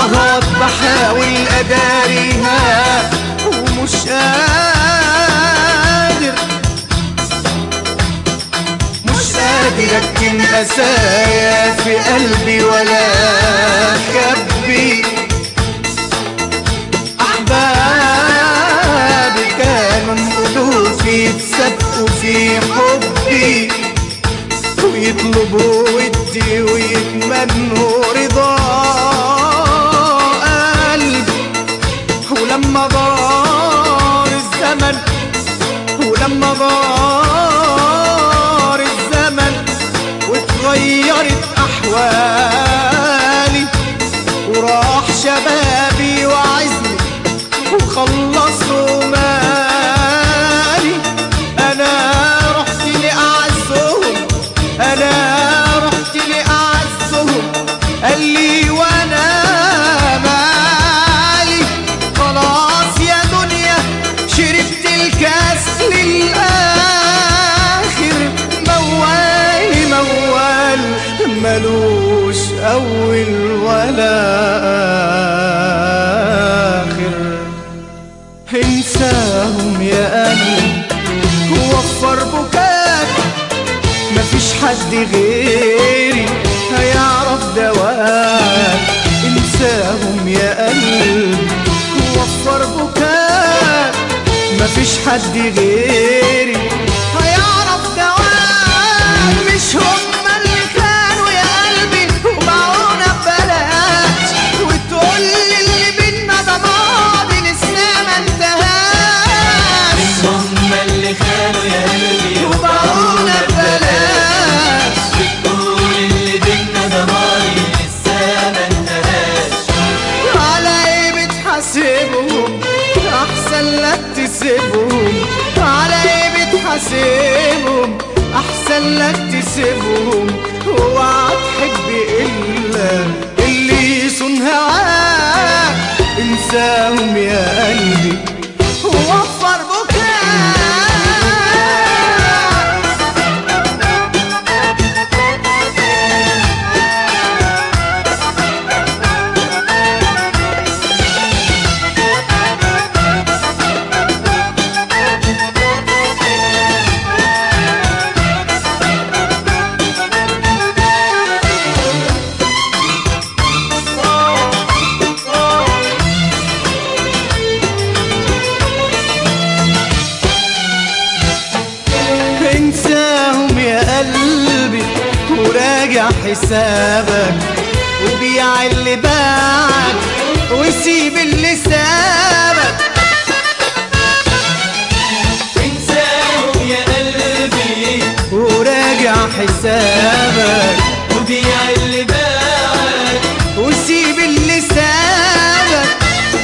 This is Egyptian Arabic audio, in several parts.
آهات بحاول أداريها ومش قادر مش قادر أكتم أسايا في قلبي ولا أخبي أحبابي كانوا ألوفي يتسابقوا في حبي ويطلبوا ودي ويتمنوا رضا قلبي ولما دار الزمن ولما دار الزمن واتغيرت أحوالي وراح شبابي وعزمي وخلصوا مالي أنا رحت لأعزهم أنا رحت لأعزهم قال لي وأنا مالي خلاص يا دنيا شربت الكاس للآخر موال موال ملوش أول ولا آخر انساهم يا قلبي ووفر بكاك مفيش حد غيري هيعرف دواك انساهم يا قلبي ووفر بكاك مفيش حد غيري هيعرف دواك مش هما اللي كانوا يا قلبي وباعونا ببلاش وتقول لي اللي بينا ده ماضي لسه ما انتهاش هم اللي خانوا يا قلبي وباعونا ببلاش بتقول اللي بينا ده ماضي لسه ما انتهاش على ايه بتحاسبهم احسن لك تسيبهم على ايه بتحاسبهم احسن لك تسيبهم اوعى تحب الا اللي يصون هواك انساهم يا قلبي ووفر بكاك انساهم يا قلبي وراجع حسابك وبيع اللي باعك وسيب اللي سابك انساهم يا قلبي وراجع حسابك وبيع اللي باعك وسيب اللي سابك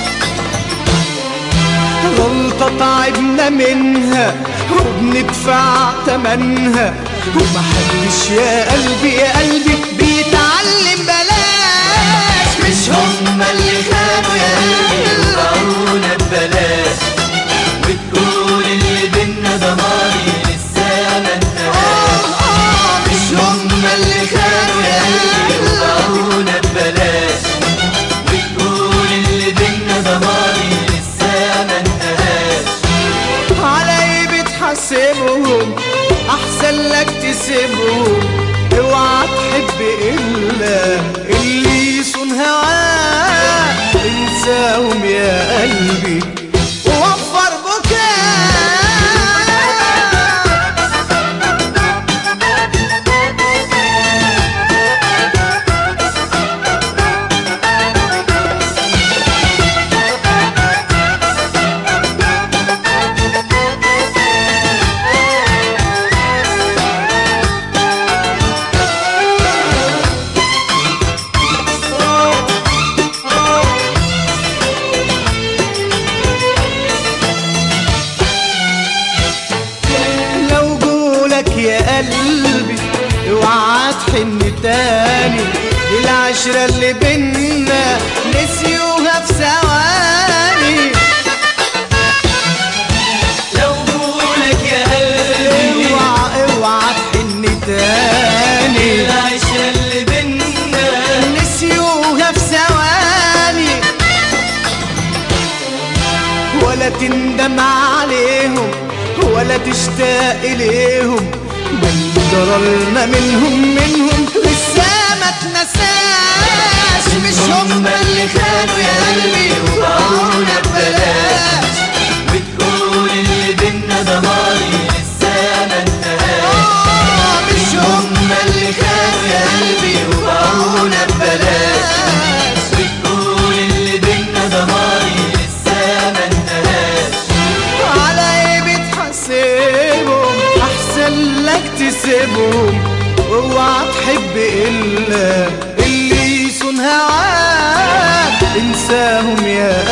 غلطة تعبنا منها وبندفع تمنها ومحدش يا قلبي يا قلبي بيتعلم بلاش مش هم اللي خانوا يا قلبي وباعونا ببلاش وتقول اللي بينا ده ماضي لسه ما انتهاش آه، آه، مش هم اللي خانوا يا قلبي وباعونا ببلاش وتقول اللي بينا ده ماضي لسه ما انتهاش على ايه بتحاسبهم احسن لك تسيبهم اوعى تحب الا اللي يصون هواك انساهم يا قلبي ووفر بكاك لو قولك يا قلبي اوعى تحن تاني دي العشرة اللي بينا نسيوها في ثواني لو قولك يا قلبي اوعى اوعى تحن تاني العشرة اللي بينا نسيوها في ثواني ولا تندم عليهم ولا تشتاق إليهم ده اللي جرالنا منهم منهم لسه ما تنساش مش هم اللي خانوا يا قلبي وباعونا ببلاش بتقول اللي بينا ده ماضي لسه ما انتهاش آه، مش هم اللي خانوا يا قلبي وباعونا ببلاش بتقول اللي بينا ده ماضي لسه ما انتهاش على ايه بتحاسبهم احسن لك تسيبهم اوعى تحب الا اللي يصون هواك انساهم يا